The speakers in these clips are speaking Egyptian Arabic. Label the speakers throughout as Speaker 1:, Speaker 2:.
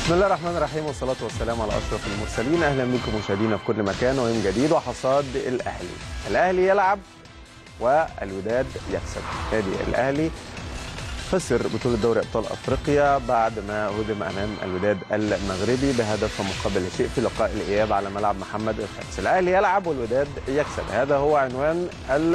Speaker 1: بسم الله الرحمن الرحيم والصلاة والسلام على أشرف المرسلين أهلا بكم مشاهدينا في كل مكان ويوم جديد وحصاد الأهلي الأهلي يلعب والوداد يكسب نادي الأهلي خسر بطولة دوري أبطال أفريقيا بعد ما هدم أمام الوداد المغربي بهدف مقابل شيء في لقاء الإياب على ملعب محمد الخامس الأهلي يلعب والوداد يكسب هذا هو عنوان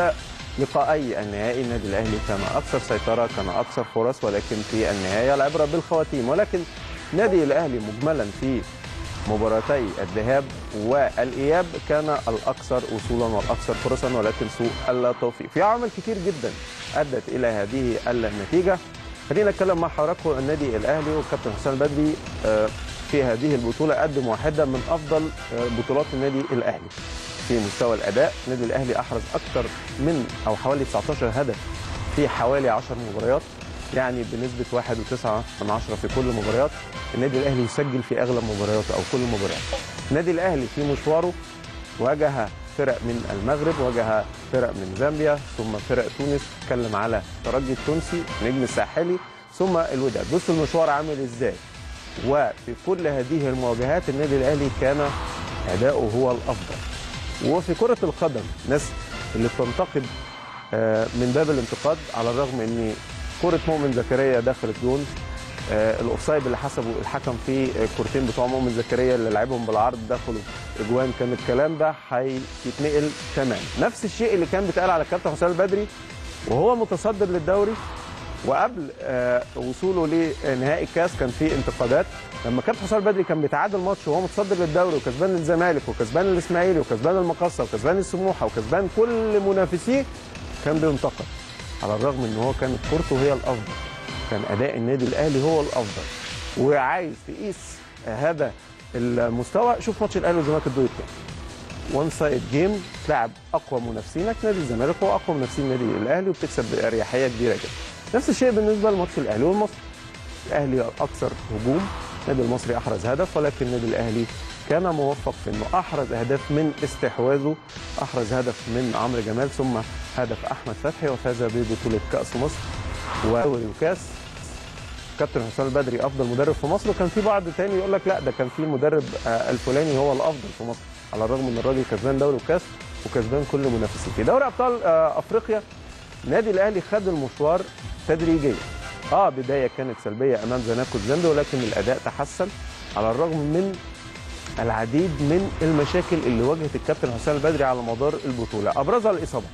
Speaker 1: لقاءي النهائي النادي الاهلي كان اكثر سيطره كان اكثر فرص ولكن في النهايه العبره بالخواتيم ولكن نادي الاهلي مجملا في مباراتي الذهاب والاياب كان الاكثر وصولا والاكثر فرصا ولكن سوء التوفيق في عوامل كتير جدا ادت الى هذه النتيجه خلينا نتكلم مع حضراتكم النادي الاهلي والكابتن حسام البدري في هذه البطوله قدم واحده من افضل بطولات النادي الاهلي في مستوى الاداء النادي الاهلي احرز اكثر من او حوالي 19 هدف في حوالي 10 مباريات يعني بنسبه 1.9 من 10 في كل المباريات النادي الاهلي يسجل في اغلب مبارياته او كل المباريات النادي الاهلي في مشواره واجه فرق من المغرب واجه فرق من زامبيا ثم فرق تونس اتكلم على الترجي التونسي نجم الساحلي ثم الوداد بص المشوار عامل ازاي وفي كل هذه المواجهات النادي الاهلي كان اداؤه هو الافضل وفي كرة القدم ناس اللي بتنتقد من باب الانتقاد على الرغم ان كرة مؤمن زكريا دخلت جون الاوفسايد اللي حسبه الحكم في الكورتين بتوع مؤمن زكريا اللي لعبهم بالعرض دخلوا اجوان كان الكلام ده هيتنقل تمام نفس الشيء اللي كان بيتقال على الكابتن حسام البدري وهو متصدر للدوري وقبل وصوله لنهائي الكاس كان في انتقادات لما كابتن حسام البدري كان بيتعادل ماتش وهو متصدر للدوري وكسبان الزمالك وكسبان الاسماعيلي وكسبان المقصه وكسبان السموحه وكسبان كل منافسيه كان بينتقد على الرغم ان هو كانت كورته هي الافضل كان اداء النادي الاهلي هو الافضل وعايز تقيس هذا المستوى شوف ماتش الاهلي والزمالك الدوري الثاني وان سايد جيم تلعب اقوى منافسينك نادي الزمالك هو اقوى منافسين النادي الاهلي وبتكسب باريحيه كبيره جدا نفس الشيء بالنسبه لماتش الاهلي والمصري الاهلي اكثر هجوم النادي المصري احرز هدف ولكن النادي الاهلي كان موفق في انه احرز اهداف من استحواذه احرز هدف من عمرو جمال ثم هدف احمد فتحي وفاز ببطوله كاس مصر ودوري وكاس كابتن حسام البدري افضل مدرب في مصر وكان في بعض تاني يقول لك لا ده كان في المدرب الفلاني هو الافضل في مصر على الرغم ان الراجل كسبان دوري وكاس وكسبان كل منافسيه في دوري ابطال افريقيا النادي الاهلي خد المشوار تدريجيا اه بدايه كانت سلبيه امام زناكو الزامبي ولكن الاداء تحسن على الرغم من العديد من المشاكل اللي واجهت الكابتن حسام البدري على مدار البطوله ابرزها الاصابات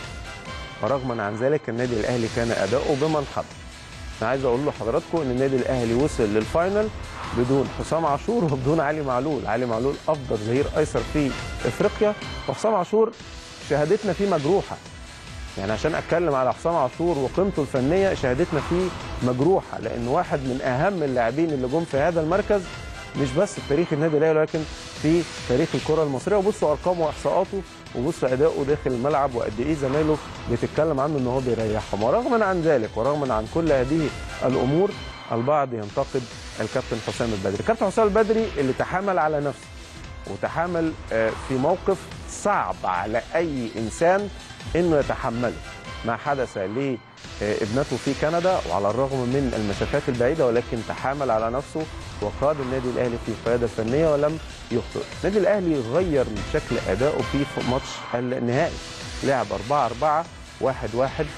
Speaker 1: ورغما عن ذلك النادي الاهلي كان اداؤه بمنحدر انا عايز اقول لحضراتكم ان النادي الاهلي وصل للفاينل بدون حسام عاشور وبدون علي معلول علي معلول افضل ظهير ايسر في افريقيا وحسام عاشور شهادتنا فيه مجروحه يعني عشان اتكلم على حسام عاشور وقيمته الفنيه شهادتنا فيه مجروحه لان واحد من اهم اللاعبين اللي جم في هذا المركز مش بس في تاريخ النادي الاهلي ولكن في تاريخ الكره المصريه وبصوا ارقامه واحصاءاته وبصوا اداؤه داخل الملعب وقد ايه زمايله بتتكلم عنه ان هو بيريحهم ورغما عن ذلك ورغما عن كل هذه الامور البعض ينتقد الكابتن حسام البدري الكابتن حسام البدري اللي تحامل على نفسه وتحامل في موقف صعب على اي انسان انه يتحمله ما حدث لابنته في كندا وعلى الرغم من المسافات البعيده ولكن تحامل على نفسه وقاد النادي الاهلي في القياده الفنيه ولم يخطئ. النادي الاهلي غير من شكل ادائه في ماتش النهائي لعب 4 4 1 1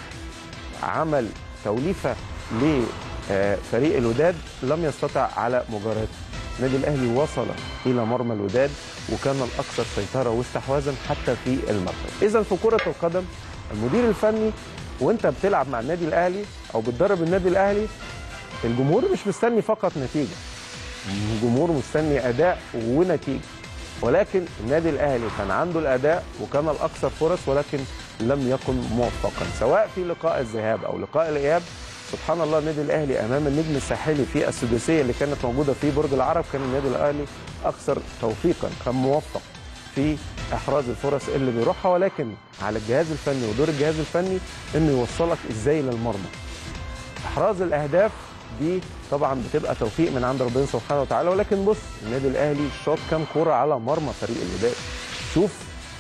Speaker 1: عمل توليفه لفريق الوداد لم يستطع على مجاريته. النادي الاهلي وصل الى مرمى الوداد وكان الاكثر سيطره واستحواذا حتى في المركز. اذا في كره القدم المدير الفني وانت بتلعب مع النادي الاهلي او بتدرب النادي الاهلي الجمهور مش مستني فقط نتيجه. الجمهور مستني اداء ونتيجه. ولكن النادي الاهلي كان عنده الاداء وكان الاكثر فرص ولكن لم يكن موفقا سواء في لقاء الذهاب او لقاء الاياب سبحان الله النادي الاهلي امام النجم الساحلي في السداسيه اللي كانت موجوده في برج العرب كان النادي الاهلي اكثر توفيقا كان موفق في احراز الفرص اللي بيروحها ولكن على الجهاز الفني ودور الجهاز الفني انه يوصلك ازاي للمرمى احراز الاهداف دي طبعا بتبقى توفيق من عند ربنا سبحانه وتعالى ولكن بص النادي الاهلي شاط كام كوره على مرمى فريق الوداد شوف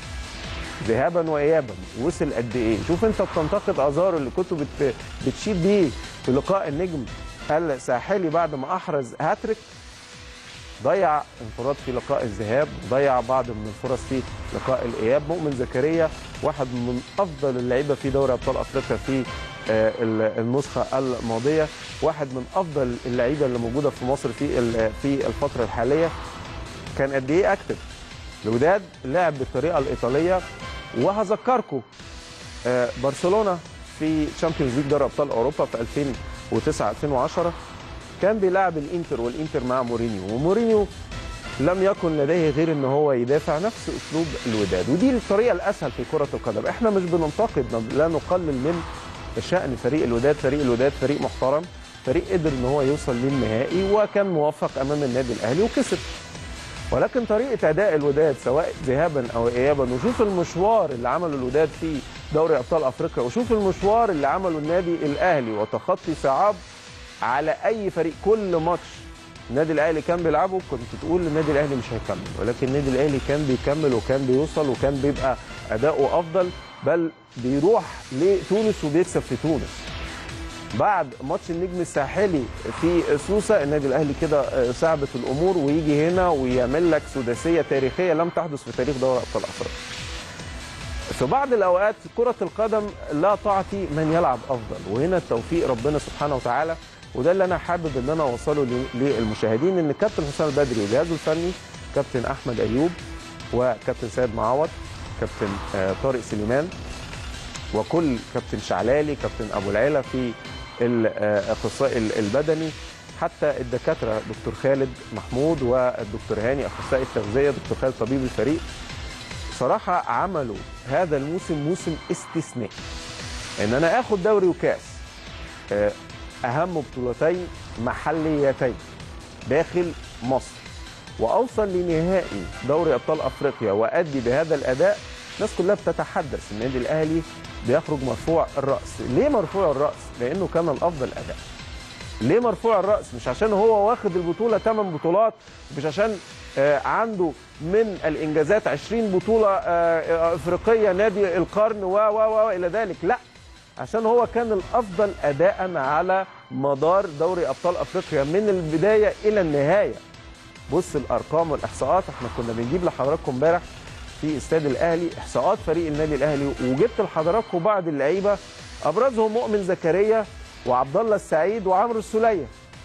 Speaker 1: ذهابا وايابا وصل قد ايه شوف انت بتنتقد ازار اللي كنتوا بت... بتشيد بيه في لقاء النجم الساحلي بعد ما احرز هاتريك ضيع انفراد في لقاء الذهاب ضيع بعض من الفرص في لقاء الاياب مؤمن زكريا واحد من افضل اللعيبه في دوري ابطال افريقيا في آه، ال- النسخه الماضيه واحد من افضل اللعيبه اللي موجوده في مصر في ال- في الفتره الحاليه كان قد ايه اكتف الوداد لعب بالطريقه الايطاليه وهذكركم آه، برشلونه في تشامبيونز ليج دوري ابطال اوروبا في 2009 2010 كان بيلعب الانتر والانتر مع مورينيو ومورينيو لم يكن لديه غير ان هو يدافع نفس اسلوب الوداد ودي الطريقه الاسهل في كره القدم احنا مش بننتقد لا نقلل من شان فريق الوداد فريق الوداد فريق محترم فريق قدر ان هو يوصل للنهائي وكان موفق امام النادي الاهلي وكسب ولكن طريقه اداء الوداد سواء ذهابا او ايابا وشوف المشوار اللي عمله الوداد في دوري ابطال افريقيا وشوف المشوار اللي عمله النادي الاهلي وتخطي صعاب على اي فريق كل ماتش النادي الاهلي كان بيلعبه كنت تقول النادي الاهلي مش هيكمل ولكن النادي الاهلي كان بيكمل وكان بيوصل وكان بيبقى اداؤه افضل بل بيروح لتونس وبيكسب في تونس بعد ماتش النجم الساحلي في سوسه النادي الاهلي كده آه، صعبت الامور ويجي هنا ويعمل لك سداسيه تاريخيه لم تحدث في تاريخ دوري ابطال افريقيا في بعض الاوقات كره القدم لا تعطي من يلعب افضل وهنا التوفيق ربنا سبحانه وتعالى وده اللي انا حابب ان انا اوصله ل- للمشاهدين ان كابتن حسام البدري وجهازه الفني كابتن احمد ايوب وكابتن سيد معوض كابتن آه، طارق سليمان وكل كابتن شعلالي كابتن ابو العيله في الاخصائي البدني حتى الدكاتره دكتور خالد محمود والدكتور هاني اخصائي التغذيه دكتور خالد طبيب الفريق صراحه عملوا هذا الموسم موسم استثنائي ان انا اخد دوري وكاس آه، اهم بطولتين محليتين داخل مصر واوصل لنهائي دوري ابطال افريقيا وادي بهذا الاداء الناس كلها بتتحدث النادي الاهلي بيخرج مرفوع الراس ليه مرفوع الراس لانه كان الافضل اداء ليه مرفوع الراس مش عشان هو واخد البطوله 8 بطولات مش عشان آه، عنده من الانجازات 20 بطوله آه، آه، افريقيه نادي القرن و و و الى ذلك لا عشان هو كان الافضل اداء على مدار دوري ابطال افريقيا من البدايه الى النهايه بص الارقام والاحصاءات احنا كنا بنجيب لحضراتكم امبارح في استاد الاهلي احصاءات فريق النادي الاهلي وجبت لحضراتكم بعض اللعيبه ابرزهم مؤمن زكريا وعبد الله السعيد وعمرو السوليه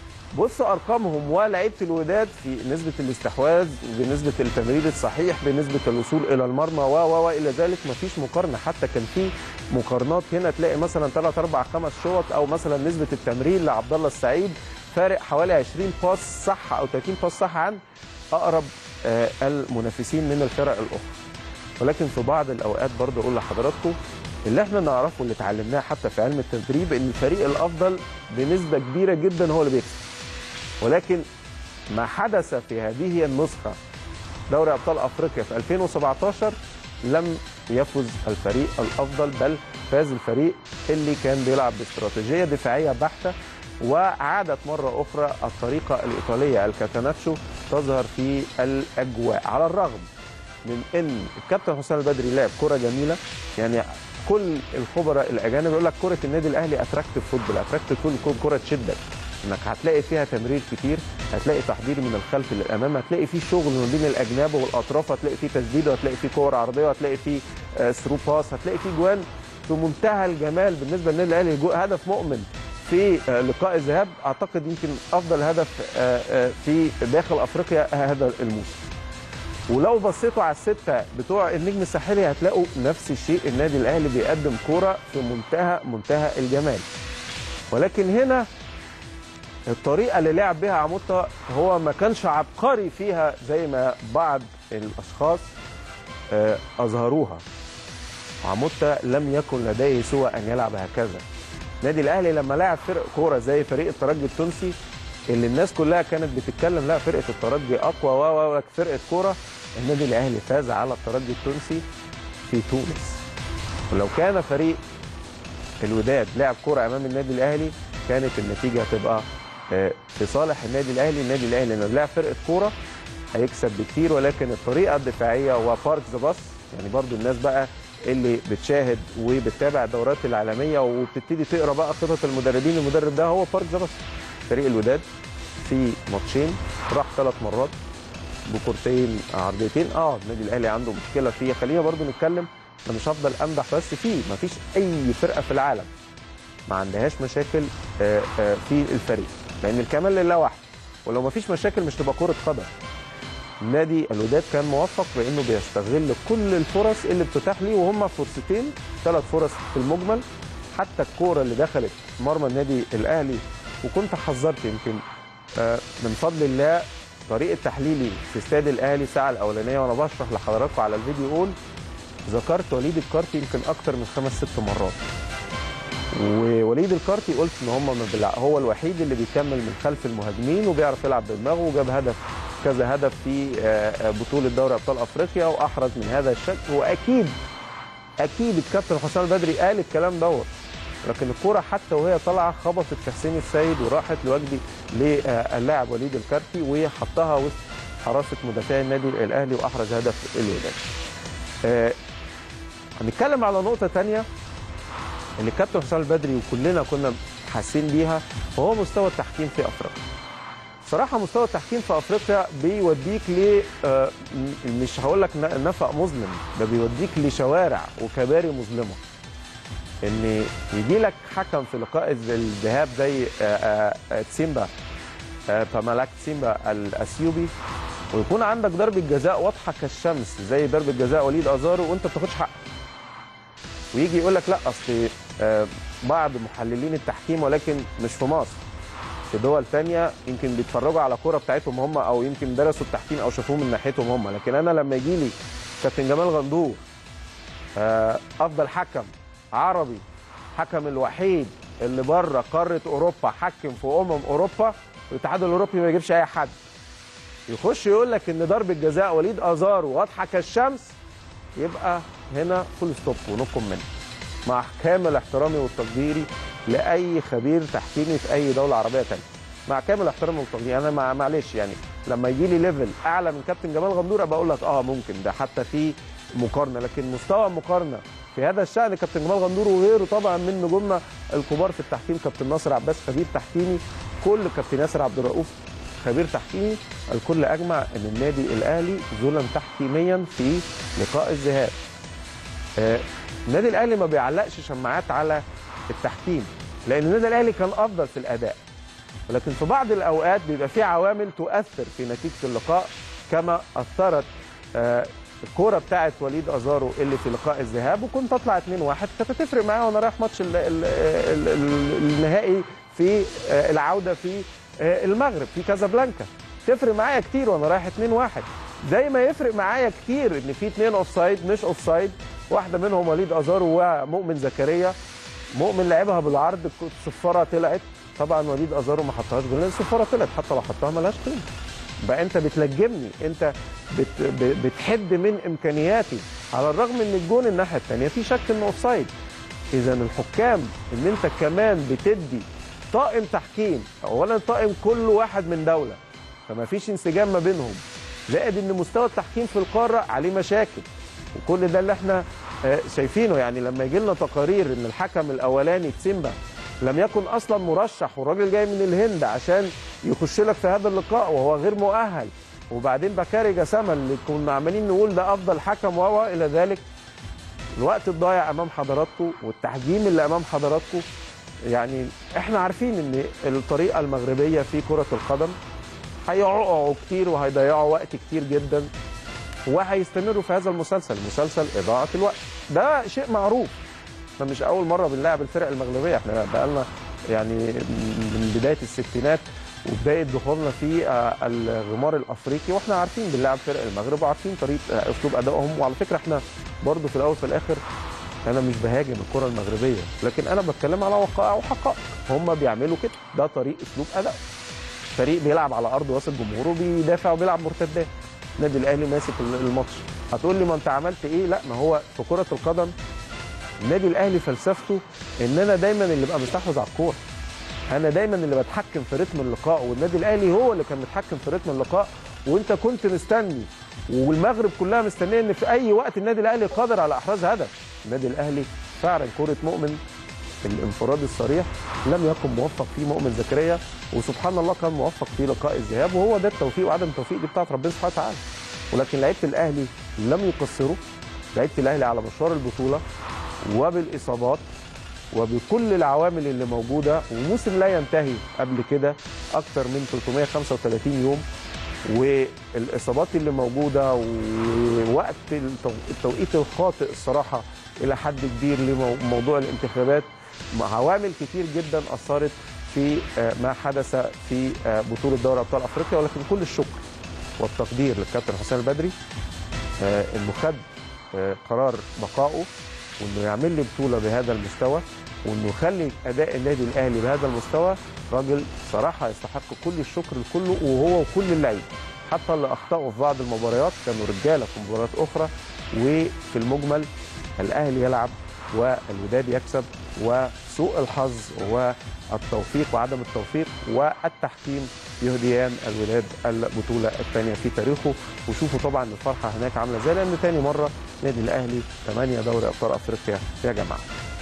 Speaker 1: بص ارقامهم ولاعيبه الوداد في نسبه الاستحواذ بنسبه التمرير الصحيح بنسبه الوصول الى المرمى و و والى ذلك مفيش مقارنه حتى كان في مقارنات هنا تلاقي مثلا 3 4 5 شوط او مثلا نسبه التمرير لعبد الله السعيد فارق حوالي 20 باس صح او 30 باس صح عن اقرب آه، المنافسين من الفرق الاخرى ولكن في بعض الاوقات برضه اقول لحضراتكم اللي احنا نعرفه اللي اتعلمناه حتى في علم التدريب ان الفريق الافضل بنسبه كبيره جدا هو اللي بيكسب ولكن ما حدث في هذه النسخه دوري ابطال افريقيا في 2017 لم يفز الفريق الافضل بل فاز الفريق اللي كان بيلعب باستراتيجيه دفاعيه بحته وعادت مره اخرى الطريقه الايطاليه الكاتاناتشو تظهر في الاجواء على الرغم من ان الكابتن حسام البدري لعب كره جميله يعني كل الخبراء الاجانب يقول لك كره النادي الاهلي اتراكتيف فوتبول اتراكتيف فوتبول كره تشدك انك هتلاقي فيها تمرير كتير هتلاقي تحضير من الخلف للامام هتلاقي فيه شغل ما بين الاجناب والاطراف هتلاقي فيه تسديده هتلاقي فيه كور عرضيه هتلاقي فيه آه، ثرو باس هتلاقي فيه جوان في منتهى الجمال بالنسبه للنادي الاهلي جو- هدف مؤمن في آه، لقاء الذهاب اعتقد يمكن افضل هدف آه، آه، في داخل افريقيا هذا الموسم ولو بصيتوا على الستة بتوع النجم الساحلي هتلاقوا نفس الشيء النادي الأهلي بيقدم كرة في منتهى منتهى الجمال ولكن هنا الطريقة اللي لعب بها عموطة هو ما كانش عبقري فيها زي ما بعض الأشخاص آه، أظهروها عموطة لم يكن لديه سوى أن يلعب هكذا النادي الأهلي لما لعب فرق كورة زي فريق الترجي التونسي اللي الناس كلها كانت بتتكلم لا فرقه الترجي اقوى و و فرقه كوره النادي الاهلي فاز على الترجي التونسي في تونس ولو كان فريق الوداد لعب كوره امام النادي الاهلي كانت النتيجه هتبقى آه، في صالح النادي الاهلي النادي الاهلي لو لعب فرقه كوره هيكسب بكتير ولكن الطريقه الدفاعيه وبارك ذا باص يعني برضو الناس بقى اللي بتشاهد وبتتابع الدورات العالميه وبتبتدي تقرا بقى خطط المدربين المدرب ده هو بارك ذا باص فريق الوداد في ماتشين راح ثلاث مرات بكورتين عرضيتين اه النادي الاهلي عنده مشكله فيه خلينا برضو نتكلم انا مش هفضل امدح بس فيه مفيش اي فرقه في العالم ما عندهاش مشاكل آه، آه، في الفريق لان الكمال لله واحد ولو مفيش مشاكل مش تبقى كره قدم نادي الوداد كان موفق بانه بيستغل كل الفرص اللي بتتاح ليه وهم فرصتين ثلاث فرص في المجمل حتى الكوره اللي دخلت مرمى النادي الاهلي وكنت حذرت يمكن آه، من فضل الله طريقه تحليلي في استاد الاهلي الساعه الاولانيه وانا بشرح لحضراتكم على الفيديو يقول ذكرت وليد الكارتي يمكن اكتر من خمس ست مرات ووليد الكارتي قلت ان هم ما بيلع- هو الوحيد اللي بيكمل من خلف المهاجمين وبيعرف يلعب بدماغه وجاب هدف كذا هدف في آه، آه، بطوله دوري ابطال افريقيا واحرز من هذا الشكل واكيد اكيد الكابتن حسام البدري قال الكلام دوت لكن الكوره حتى وهي طالعه خبطت في حسين السيد وراحت لوجدي للاعب وليد الكارتي وحطها وسط حراسه مدافعي النادي الاهلي واحرز هدف الوداد. آه، هنتكلم على نقطه ثانيه اللي الكابتن حسام البدري وكلنا كنا حاسين بيها وهو مستوى التحكيم في افريقيا. صراحة مستوى التحكيم في افريقيا بيوديك ل آه، م- مش هقول لك ن- نفق مظلم ده بيوديك لشوارع وكباري مظلمة. ان يجي لك حكم في لقاء الذ- الذهاب زي آه، آه، آه، تسيمبا آه، بامالاك تسيمبا الاثيوبي ويكون عندك ضربة جزاء واضحة كالشمس زي ضربة جزاء وليد ازارو وانت ما بتاخدش حقك. ويجي يقول لك لا اصل آه، بعض محللين التحكيم ولكن مش في مصر في دول تانية يمكن بيتفرجوا على كرة بتاعتهم هم او يمكن درسوا التحكيم او شافوه من ناحيتهم هم لكن انا لما يجي لي كابتن جمال غندور آه، افضل حكم عربي حكم الوحيد اللي بره قاره اوروبا حكم في امم اوروبا الاتحاد الاوروبي ما يجيبش اي حد يخش يقول لك ان ضربه جزاء وليد ازارو واضحه كالشمس يبقى هنا فول ستوب ونو كومنت مع كامل احترامي وتقديري لاي خبير تحكيمي في اي دوله عربيه ثانيه مع كامل احترامي وتقديري انا مع معلش يعني لما يجي لي ليفل اعلى من كابتن جمال غندور ابقى اقول لك اه ممكن ده حتى في مقارنه لكن مستوى المقارنه في هذا الشان كابتن جمال غندور وغيره طبعا من نجومنا الكبار في التحكيم كابتن ناصر عباس خبير تحكيمي كل كابتن ياسر عبد الرؤوف خبير تحكيمي الكل اجمع ان النادي الاهلي ظلم تحكيميا في لقاء الذهاب آه، النادي الاهلي ما بيعلقش شماعات على التحكيم لان النادي الاهلي كان افضل في الاداء ولكن في بعض الاوقات بيبقى في عوامل تؤثر في نتيجه اللقاء كما اثرت آه، الكوره بتاعت وليد ازارو اللي في لقاء الذهاب وكنت اطلع 2-1 كانت هتفرق معايا وانا رايح ماتش ال- ال- ال- ال- النهائي في آه، العوده في آه، المغرب في كازابلانكا تفرق معايا كتير وانا رايح 2-1 زي ما يفرق معايا كتير ان في اثنين اوف سايد مش اوف سايد واحده منهم وليد ازارو ومؤمن زكريا مؤمن لعبها بالعرض الصفاره طلعت طبعا وليد ازارو ما حطهاش جول لان الصفاره طلعت حتى لو حطها ملهاش قيمه بقى انت بتلجمني انت بت ب- بتحد من امكانياتي على الرغم ان الجون الناحيه الثانيه في شك انه اوف سايد اذا الحكام ان انت كمان بتدي طاقم تحكيم اولا طاقم كل واحد من دوله فما فيش انسجام ما بينهم زائد ان مستوى التحكيم في القاره عليه مشاكل وكل ده اللي احنا آه، شايفينه يعني لما يجي لنا تقارير ان الحكم الاولاني تسيمبا لم يكن اصلا مرشح والراجل جاي من الهند عشان يخش لك في هذا اللقاء وهو غير مؤهل وبعدين بكاري جسامه اللي كنا عمالين نقول ده افضل حكم و الى ذلك الوقت الضايع امام حضراتكم والتحجيم اللي امام حضراتكم يعني احنا عارفين ان الطريقه المغربيه في كره القدم هيقعوا كتير وهيضيعوا وقت كتير جدا وهيستمروا في هذا المسلسل مسلسل اضاعه الوقت ده شيء معروف احنا مش اول مره بنلاعب الفرق المغربيه احنا بقالنا يعني من بدايه الستينات وبدايه دخولنا في آه، الغمار الافريقي واحنا عارفين بنلعب فرق المغرب وعارفين طريقه آه، اسلوب ادائهم وعلى فكره احنا برضو في الاول في الاخر انا مش بهاجم الكره المغربيه لكن انا بتكلم على وقائع وحقائق هم بيعملوا كده ده طريق اسلوب اداء فريق بيلعب على ارض وسط جمهوره بيدافع وبيلعب مرتدات النادي الاهلي ماسك الماتش هتقول لي ما انت عملت ايه لا ما هو في كره القدم النادي الاهلي فلسفته ان انا دايما اللي ببقى مستحوذ على الكوره انا دايما اللي بتحكم في رتم اللقاء والنادي الاهلي هو اللي كان متحكم في رتم اللقاء وانت كنت مستني والمغرب كلها مستنيه ان في اي وقت النادي الاهلي قادر على احراز هدف النادي الاهلي فعلا كره مؤمن الانفراد الصريح لم يكن موفق فيه مؤمن زكريا وسبحان الله كان موفق في لقاء الذهاب وهو ده التوفيق وعدم التوفيق دي بتاعت ربنا سبحانه وتعالى ولكن لعيبه الاهلي لم يقصروا لعيبه الاهلي على مشوار البطوله وبالاصابات وبكل العوامل اللي موجوده وموسم لا ينتهي قبل كده اكثر من 335 يوم والاصابات اللي موجوده ووقت التو- التوقيت الخاطئ الصراحه الى حد كبير لموضوع الانتخابات عوامل كتير جدا اثرت في آه، ما حدث في آه، بطوله دوري ابطال افريقيا ولكن كل الشكر والتقدير للكابتن حسام البدري آه، انه خد آه، قرار بقائه وانه يعمل لي بطوله بهذا المستوى وانه يخلي اداء النادي الاهلي بهذا المستوى راجل صراحه يستحق كل الشكر لكله وهو وكل اللعيبه حتى اللي اخطاوا في بعض المباريات كانوا رجاله في مباريات اخرى وفي المجمل الاهلي يلعب والوداد يكسب وسوء الحظ والتوفيق وعدم التوفيق والتحكيم يهديان الوداد البطوله الثانيه في تاريخه وشوفوا طبعا الفرحه هناك عامله ازاي لان ثاني مره نادي الاهلي 8 دوري ابطال افريقيا يا جماعه.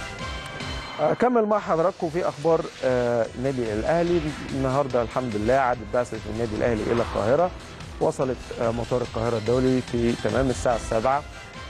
Speaker 1: اكمل مع حضراتكم في اخبار آه، نادي الاهلي النهارده الحمد لله عادت بعثه النادي الاهلي الى القاهره وصلت آه، مطار القاهره الدولي في تمام الساعه السابعه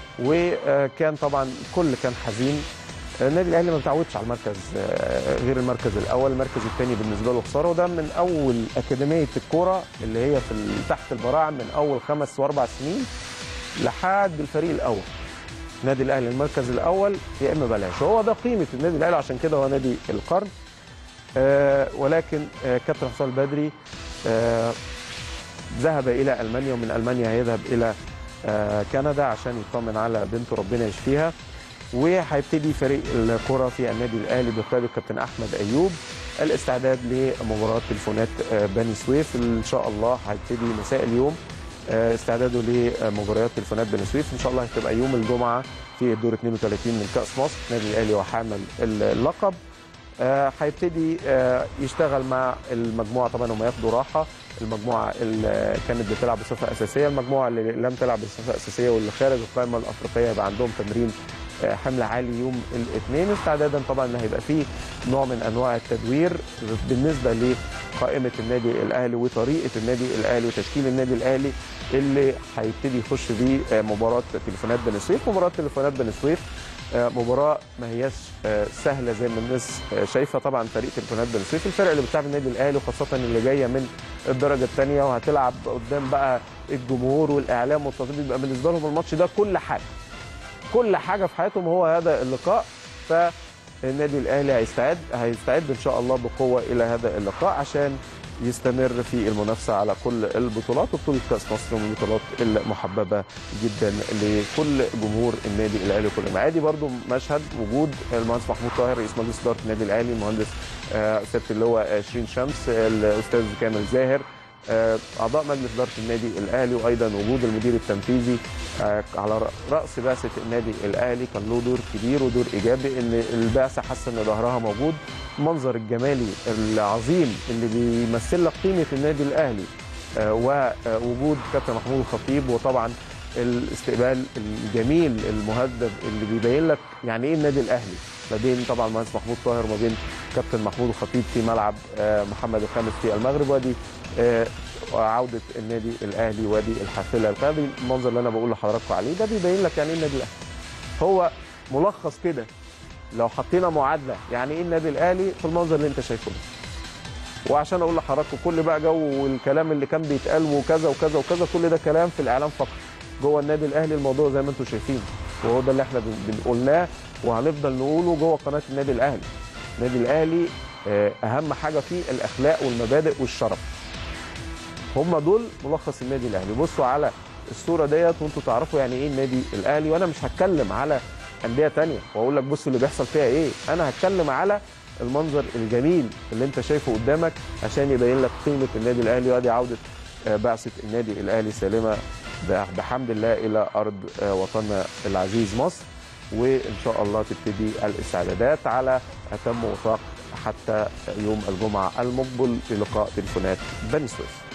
Speaker 1: وكان طبعا الكل كان حزين النادي الاهلي ما متعودش على المركز آه، غير المركز الاول المركز الثاني بالنسبه له خساره وده من اول اكاديميه الكوره اللي هي في ال- تحت البراعم من اول خمس واربع سنين لحد الفريق الاول نادي الاهلي المركز الاول يا اما بلاش هو ده قيمه النادي الاهلي عشان كده هو نادي القرن آه ولكن آه كابتن حسام البدري آه ذهب الى المانيا ومن المانيا هيذهب الى آه كندا عشان يطمن على بنته ربنا يشفيها وهيبتدي فريق الكره في النادي الاهلي بقياده الكابتن احمد ايوب الاستعداد لمباراه تليفونات آه بني سويف ان شاء الله هيبتدي مساء اليوم آه، استعداده لمباريات تليفونات بني سويف ان شاء الله هتبقى يوم الجمعه في الدور 32 من كاس مصر النادي الاهلي وحامل اللقب آه، هيبتدي آه، يشتغل مع المجموعه طبعا هم ياخدوا راحه المجموعه اللي كانت بتلعب بصفه اساسيه المجموعه اللي لم تلعب بصفه اساسيه واللي خارج القائمه الافريقيه يبقى عندهم تمرين آه، حمل عالي يوم الاثنين استعدادا طبعا ان هيبقى فيه نوع من انواع التدوير بالنسبه لقائمه النادي الاهلي وطريقه النادي الاهلي وتشكيل النادي الاهلي اللي هيبتدي يخش بيه آه، مباراه تليفونات بني سويف مباراه تليفونات بني سويف آه، مباراه ما هياش آه، سهله زي ما الناس آه، شايفه طبعا فريق تليفونات بني سويف الفرق اللي بتلعب النادي الاهلي وخاصه اللي جايه من الدرجه الثانيه وهتلعب قدام بقى الجمهور والاعلام والتنظيم بيبقى بالنسبه لهم الماتش ده كل حاجه كل حاجه في حياتهم هو هذا اللقاء فالنادي الاهلي هيستعد هيستعد ان شاء الله بقوه الى هذا اللقاء عشان يستمر في المنافسه على كل البطولات وبطوله كاس مصر من البطولات المحببه جدا لكل جمهور النادي الاهلي كل معادي برضو مشهد وجود المهندس محمود طاهر رئيس مجلس اداره النادي الاهلي المهندس آه، سياده اللواء شيرين شمس الاستاذ كامل زاهر آه، اعضاء مجلس اداره النادي الاهلي وايضا وجود المدير التنفيذي آه، على راس بعثه النادي الاهلي كان له دور كبير ودور ايجابي ان البعثه حاسه ان ظهرها موجود المنظر الجمالي العظيم اللي بيمثل لك قيمه النادي الاهلي آه، ووجود كابتن محمود الخطيب وطبعا الاستقبال الجميل المهذب اللي بيبين لك يعني ايه النادي الاهلي ما بين طبعا المهندس محمود طاهر وما بين كابتن محمود الخطيب في ملعب آه، محمد الخامس في المغرب وادي آه، عوده النادي الاهلي وادي الحافله القيادي المنظر اللي انا بقول لحضراتكم عليه ده بيبين لك يعني ايه النادي الاهلي هو ملخص كده لو حطينا معادله يعني ايه النادي الاهلي في المنظر اللي انت شايفه ده وعشان اقول لحضراتكم كل بقى جو والكلام اللي كان بيتقال وكذا وكذا وكذا كل ده كلام في الاعلام فقط جوه النادي الاهلي الموضوع زي ما انتم شايفين وهو ده اللي احنا بن- بنقولناه وهنفضل نقوله جوه قناه النادي الاهلي النادي الاهلي آه، اهم حاجه فيه الاخلاق والمبادئ والشرف هم دول ملخص النادي الاهلي بصوا على الصوره ديت وانتوا تعرفوا يعني ايه النادي الاهلي وانا مش هتكلم على انديه تانية واقول لك بصوا اللي بيحصل فيها ايه انا هتكلم على المنظر الجميل اللي انت شايفه قدامك عشان يبين لك قيمه النادي الاهلي وادي عوده آه، بعثه النادي الاهلي سالمه ب- بحمد الله الى ارض آه، وطننا العزيز مصر وان شاء الله تبتدي الاستعدادات على اتم وثاق حتى يوم الجمعه المقبل في لقاء تليفونات بني سويف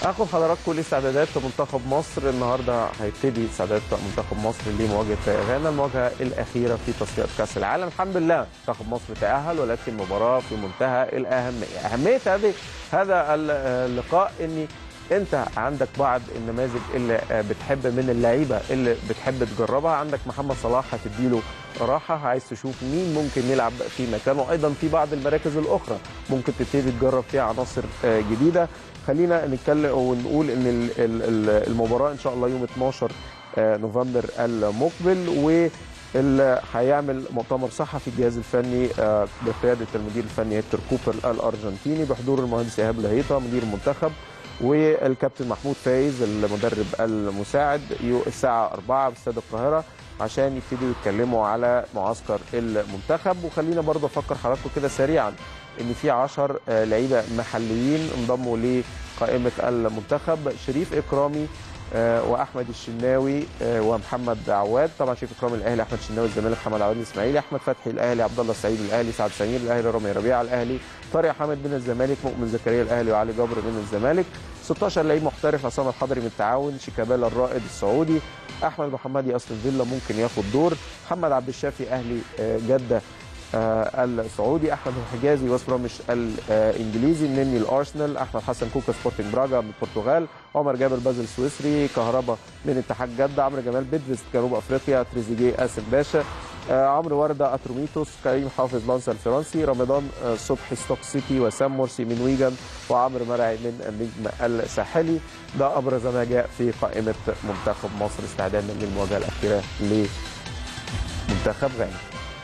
Speaker 1: اخد حضراتكم لاستعدادات منتخب مصر النهارده هيبتدي استعدادات منتخب مصر لمواجهه غانا المواجهه الاخيره في تصفيات كاس العالم الحمد لله منتخب مصر تاهل ولكن مباراه في منتهى الاهميه اهميه هذه هذا اللقاء ان انت عندك بعض النماذج اللي بتحب من اللعيبه اللي بتحب تجربها عندك محمد صلاح هتديله راحه عايز تشوف مين ممكن يلعب في مكانه ايضا في بعض المراكز الاخرى ممكن تبتدي تجرب فيها عناصر جديده خلينا نتكلم ونقول ان المباراه ان شاء الله يوم 12 نوفمبر المقبل و اللي هيعمل مؤتمر صحفي الجهاز الفني بقياده المدير الفني هيكتور كوبر الارجنتيني بحضور المهندس ايهاب لهيطه مدير المنتخب والكابتن محمود فايز المدرب المساعد الساعه 4 باستاد القاهره عشان يبتدوا يتكلموا على معسكر المنتخب وخلينا برضه افكر حضراتكم كده سريعا ان في 10 لعيبه محليين انضموا لقائمه المنتخب شريف اكرامي واحمد الشناوي ومحمد عواد طبعا شريف اكرامي الاهلي احمد الشناوي الزمالك محمد عواد الاسماعيلي احمد فتحي الاهلي عبد الله السعيد الاهلي سعد سمير الاهلي رامي ربيعه الاهلي طارق حامد من الزمالك مؤمن زكريا الاهلي وعلي جبر من الزمالك 16 لعيب محترف عصام الحضري من التعاون شيكابالا الرائد السعودي احمد محمدي اصل فيلا ممكن ياخد دور محمد عبد الشافي اهلي جده آه السعودي احمد الحجازي ويست بروميش الانجليزي النني الارسنال احمد حسن كوكا سبورتنج براجا من البرتغال عمر جابر بازل السويسري كهربا من اتحاد جده عمرو جمال بيدفست جنوب افريقيا تريزيجيه قاسم باشا آه عمرو ورده اتروميتوس كريم حافظ لانسا الفرنسي رمضان آه صبحي ستوك سيتي وسام مرسي من ويجن وعمرو مرعي من النجم الساحلي ده ابرز ما جاء في قائمه منتخب مصر استعدادا للمواجهه الاخيره لمنتخب غانا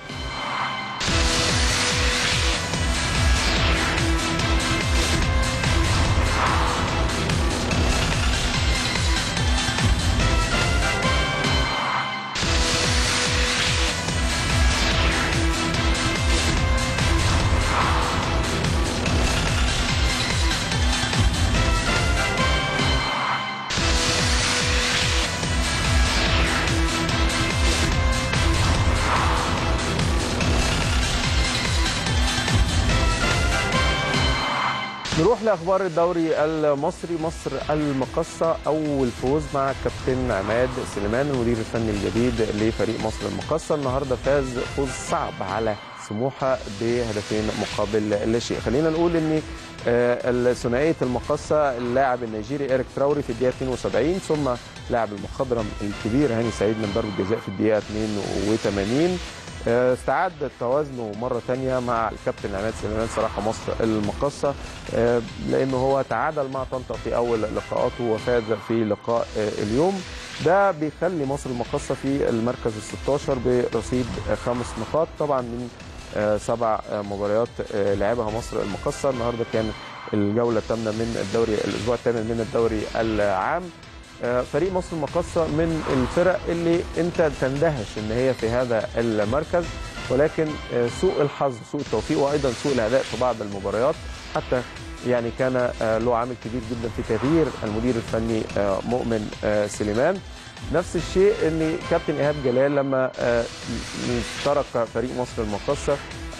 Speaker 1: نروح لاخبار الدوري المصري مصر المقصه اول فوز مع كابتن عماد سليمان المدير الفني الجديد لفريق مصر المقصه النهارده فاز فوز صعب على سموحه بهدفين مقابل لا شيء خلينا نقول ان ثنائيه المقصه اللاعب النيجيري ايريك تراوري في الدقيقه 72 ثم لاعب المخضرم الكبير هاني سعيد من ضربه جزاء في الدقيقه 82 استعاد توازنه مرة تانية مع الكابتن عماد سليمان صراحة مصر المقصة لأنه هو تعادل مع طنطا في أول لقاءاته وفاز في لقاء اليوم ده بيخلي مصر المقصة في المركز ال 16 برصيد خمس نقاط طبعا من سبع مباريات لعبها مصر المقصة النهارده كان الجولة الثامنة من الدوري الأسبوع الثامن من الدوري العام فريق مصر المقصة من الفرق اللي انت تندهش ان هي في هذا المركز ولكن سوء الحظ سوء التوفيق وايضا سوء الاداء في بعض المباريات حتى يعني كان له عامل كبير جدا في تغيير المدير الفني مؤمن سليمان نفس الشيء ان كابتن ايهاب جلال لما ترك فريق مصر المقصه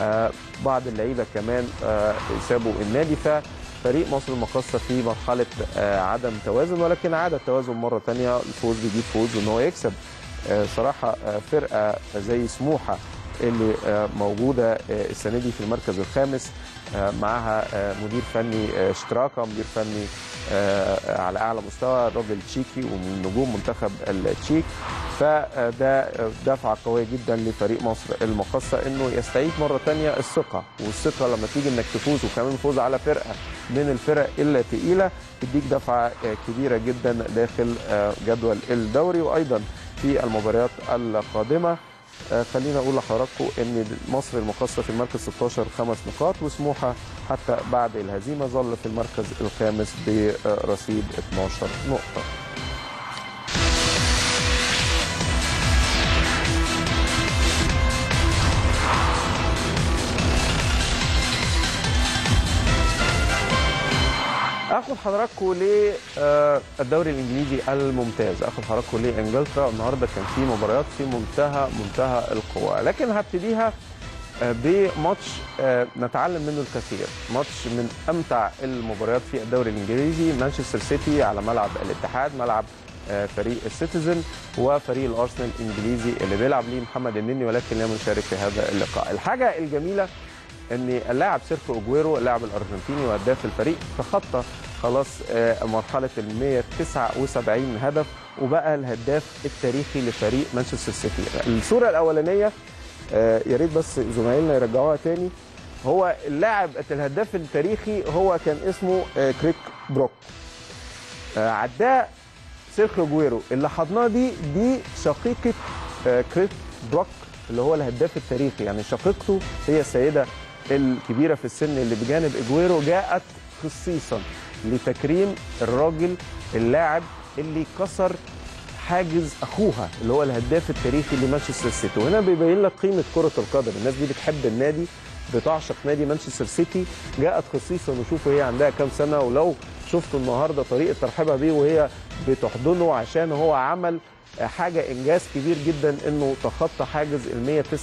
Speaker 1: بعض اللعيبه كمان سابوا النادي ف فريق مصر المقصة في مرحلة عدم توازن ولكن عاد التوازن مرة تانية الفوز بيجيب فوز وان هو يكسب صراحة فرقة زي سموحة اللي موجودة السنة دي في المركز الخامس معها مدير فني اشتراكة مدير فني على أعلى مستوى الراجل تشيكي ومن نجوم منتخب التشيك فده دفعة قوية جدا لفريق مصر المقصة انه يستعيد مرة تانية الثقة والثقة لما تيجي انك تفوز وكمان فوز على فرقة من الفرق التقيلة تديك دفعة كبيرة جدا داخل جدول الدوري وايضا في المباريات القادمة خلينا اقول لحضراتكم ان مصر المقصه في المركز 16 خمس نقاط وسموحه حتى بعد الهزيمه ظل في المركز الخامس برصيد 12 نقطه. اخد حضراتكم للدوري الانجليزي الممتاز اخد حضراتكم لانجلترا النهارده كان في مباريات في منتهى منتهى القوه لكن هبتديها آه، بماتش آه، نتعلم منه الكثير ماتش من امتع المباريات في الدوري الانجليزي مانشستر سيتي على ملعب الاتحاد ملعب آه، فريق السيتيزن وفريق الارسنال الانجليزي اللي بيلعب ليه محمد النني ولكن لم يشارك في هذا اللقاء الحاجه الجميله ان اللاعب سيرخيو اوجويرو اللاعب الارجنتيني وهداف الفريق تخطى خلاص آه، مرحله ال 179 هدف وبقى الهداف التاريخي لفريق مانشستر سيتي الصوره الاولانيه آه، يا ريت بس زمايلنا يرجعوها تاني هو اللاعب الهداف التاريخي هو كان اسمه آه، كريك بروك آه، عداه سيرخيو جويرو اللي حضناه دي دي شقيقه آه، كريك بروك اللي هو الهداف التاريخي يعني شقيقته هي السيده الكبيره في السن اللي بجانب اجويرو جاءت خصيصا لتكريم الراجل اللاعب اللي كسر حاجز اخوها اللي هو الهداف التاريخي لمانشستر سيتي وهنا بيبين لك قيمه كره القدم الناس دي بتحب النادي بتعشق نادي مانشستر سيتي جاءت خصيصا وشوفوا هي عندها كام سنه ولو شفتوا النهارده طريقه ترحيبها بيه وهي بتحضنه عشان هو عمل حاجه انجاز كبير جدا انه تخطى حاجز ال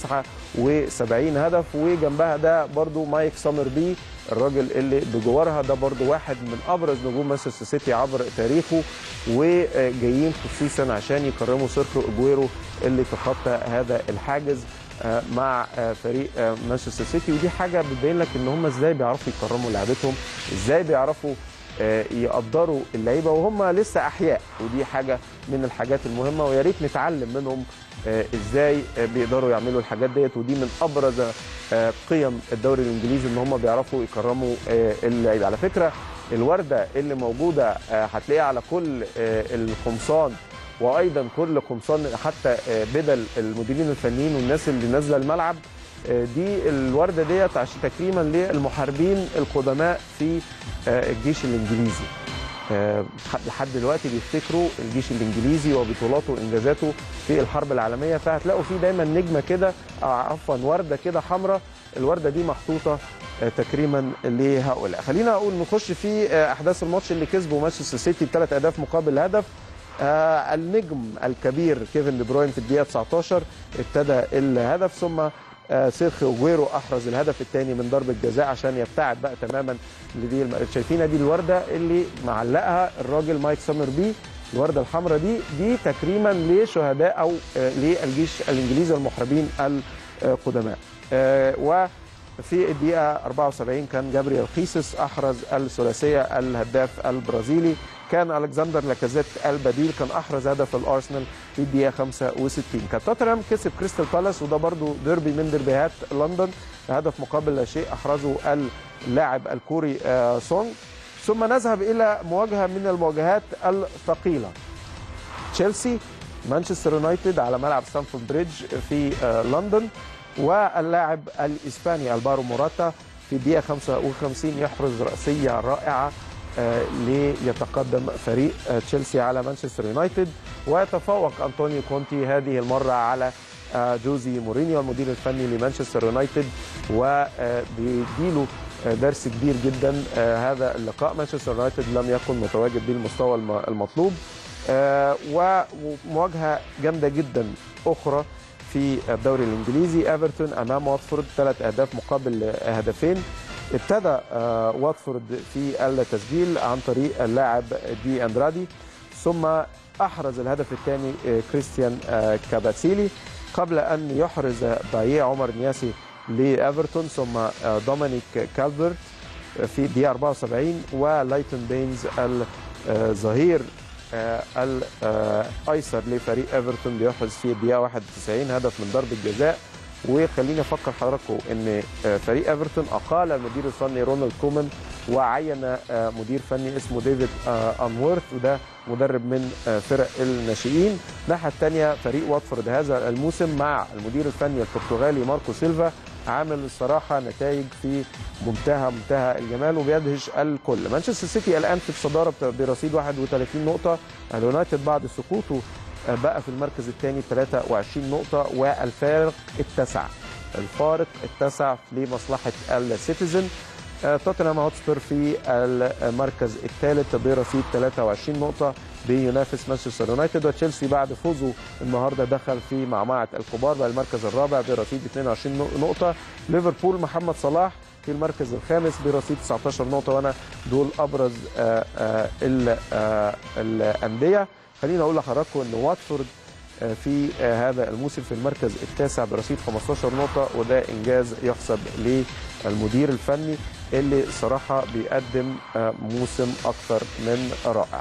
Speaker 1: 179 هدف وجنبها ده برضو مايك سامر بي الراجل اللي بجوارها ده برضو واحد من ابرز نجوم مانشستر سيتي عبر تاريخه وجايين خصيصا عشان يكرموا سيرخيو اجويرو اللي تخطى هذا الحاجز آه، مع آه، فريق آه، مانشستر سيتي ودي حاجه بتبين لك ان هم ازاي بيعرفوا يكرموا لعبتهم ازاي بيعرفوا آه، يقدروا اللعيبه وهم لسه احياء ودي حاجه من الحاجات المهمه ويا ريت نتعلم منهم آه، ازاي آه، بيقدروا يعملوا الحاجات ديت ودي من ابرز آه، قيم الدوري الانجليزي ان هم بيعرفوا يكرموا آه، اللعيبه على فكره الورده اللي موجوده آه، هتلاقيها على كل آه، القمصان وايضا كل قمصان حتى آه، بدل المديرين الفنيين والناس اللي نازله الملعب آه، دي الورده ديت عشان تكريما للمحاربين القدماء في آه، الجيش الانجليزي آه، لحد دلوقتي بيفتكروا الجيش الانجليزي وبطولاته وانجازاته في الحرب العالميه فهتلاقوا فيه دايما نجمه كده آه، عفوا ورده كده حمراء الورده دي محطوطه آه، تكريما لهؤلاء خلينا اقول نخش في آه، احداث الماتش اللي كسبه مانشستر سيتي بثلاث اهداف مقابل هدف آه النجم الكبير كيفن دي بروين في الدقيقه 19 ابتدى الهدف ثم آه سيرخيو جويرو احرز الهدف الثاني من ضربه جزاء عشان يبتعد بقى تماما لدي الم... شايفينها دي الورده اللي معلقها الراجل مايك سامر بي الورده الحمراء دي دي تكريما لشهداء او آه للجيش الانجليزي المحاربين القدماء آه وفي الدقيقه 74 كان جابريال خيسوس احرز الثلاثيه الهداف البرازيلي كان الكسندر لاكازيت البديل كان احرز هدف الارسنال في الدقيقه 65 كان توتنهام كسب كريستال بالاس وده برضو ديربي من ديربيهات لندن هدف مقابل لا شيء احرزه اللاعب الكوري آه، سونج ثم نذهب الى مواجهه من المواجهات الثقيله تشيلسي مانشستر يونايتد على ملعب ستانفورد بريدج في آه، لندن واللاعب الاسباني البارو موراتا في الدقيقه 55 يحرز راسيه رائعه آه، ليتقدم فريق آه، تشيلسي على مانشستر يونايتد ويتفوق انطونيو كونتي هذه المره على آه، جوزي مورينيو المدير الفني لمانشستر يونايتد وبيديله آه، درس كبير جدا آه، هذا اللقاء مانشستر يونايتد لم يكن متواجد بالمستوى الم- المطلوب آه، ومواجهه جامده جدا اخرى في الدوري الانجليزي ايفرتون امام واتفورد ثلاث اهداف مقابل آه، هدفين ابتدى آه، واتفورد في التسجيل عن طريق اللاعب دي اندرادي ثم احرز الهدف الثاني آه، كريستيان آه، كاباسيلي قبل ان يحرز بايع عمر نياسي لايفرتون ثم آه، دومينيك كالفرت في الدقيقه 74 ولايتون بينز الظهير آه، الايسر لفريق ايفرتون بيحرز في الدقيقه 91 هدف من ضربه جزاء وخليني افكر حضراتكم ان آه، فريق ايفرتون اقال المدير الفني رونالد كومان وعين آه، مدير فني اسمه ديفيد آه، انورث وده مدرب من آه، فرق الناشئين الناحيه الثانيه فريق واتفورد هذا الموسم مع المدير الفني البرتغالي ماركو سيلفا عامل الصراحه نتائج في منتهى منتهى الجمال وبيدهش الكل مانشستر سيتي الان في الصداره برصيد 31 نقطه اليونايتد بعد سقوطه آه، بقى في المركز الثاني 23 نقطه والفارق التسع الفارق التسع لمصلحه السيتيزن آه، توتنهام هوتسبير في المركز الثالث برصيد 23 نقطة بينافس مانشستر يونايتد وتشيلسي بعد فوزه النهارده دخل في معمعة الكبار بقى المركز الرابع برصيد 22 نقطة ليفربول محمد صلاح في المركز الخامس برصيد 19 نقطة وانا دول ابرز آه، آه، ال- آه، الأندية خليني اقول لحضراتكم ان واتفورد آه، في آه، هذا الموسم في المركز التاسع برصيد 15 نقطة وده إنجاز يحسب للمدير الفني اللي صراحة بيقدم آه، موسم أكثر من رائع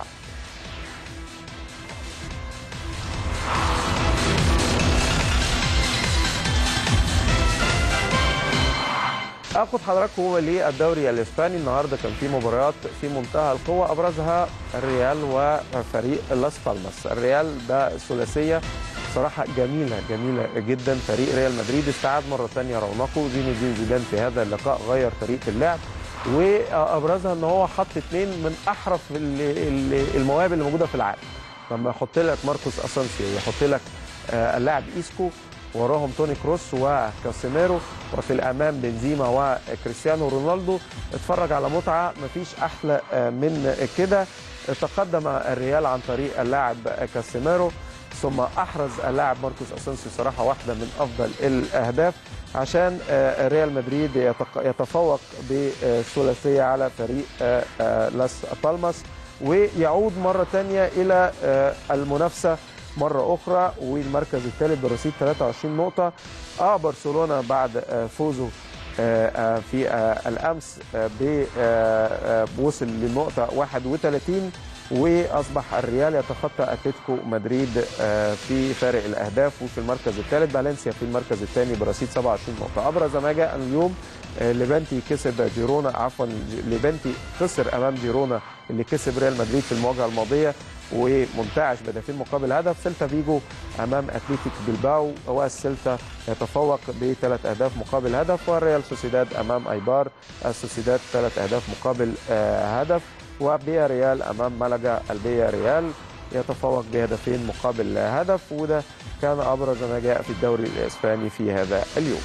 Speaker 1: اخد حضراتكم للدوري الاسباني النهارده كان في مباريات في منتهى القوه ابرزها الريال وفريق لاس بالماس الريال ده ثلاثيه صراحه جميله جميله جدا فريق ريال مدريد استعاد مره ثانيه رونقه زين الدين زيدان في هذا اللقاء غير طريقه اللعب وابرزها ان هو حط اثنين من احرف ال- ال- المواهب اللي موجوده في العالم لما يحط لك ماركوس اسانسيو ويحط لك آه، اللاعب ايسكو وراهم توني كروس وكاسيميرو وفي الامام بنزيما وكريستيانو رونالدو اتفرج على متعه مفيش احلى آه، من كده تقدم الريال عن طريق اللاعب كاسيميرو ثم احرز اللاعب ماركوس اسانسيو صراحه واحده من افضل الاهداف عشان آه، ريال مدريد يتق- يتفوق بالثلاثيه على فريق آه، آه، لاس بالماس ويعود مره ثانيه الى آه، المنافسه مره اخرى والمركز الثالث برصيد 23 نقطه اه برشلونه بعد آه، فوزه آه، آه، في آه، الامس آه، ب- آه، آه، وصل للنقطه 31 واصبح الريال يتخطى اتلتيكو مدريد آه، في فارق الاهداف وفي المركز الثالث فالنسيا في المركز الثاني برصيد 27 نقطه ابرز ما جاء اليوم آه، ليفانتي كسب جيرونا عفوا ليفانتي خسر امام جيرونا اللي كسب ريال مدريد في المواجهه الماضيه ومنتعش بهدفين مقابل هدف سيلتا فيجو امام اتلتيك بلباو والسيلتا يتفوق بثلاث اهداف مقابل هدف والريال سوسيداد امام ايبار السوسيداد ثلاث اهداف مقابل آه، هدف وبيا ريال امام ملقا البيا ريال يتفوق بهدفين مقابل هدف وده كان ابرز ما جاء في الدوري الاسباني في هذا اليوم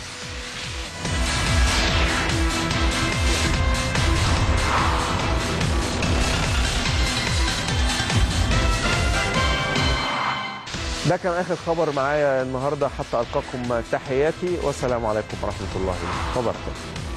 Speaker 1: ده كان اخر خبر معايا النهارده حتى القاكم تحياتي والسلام عليكم ورحمه الله وبركاته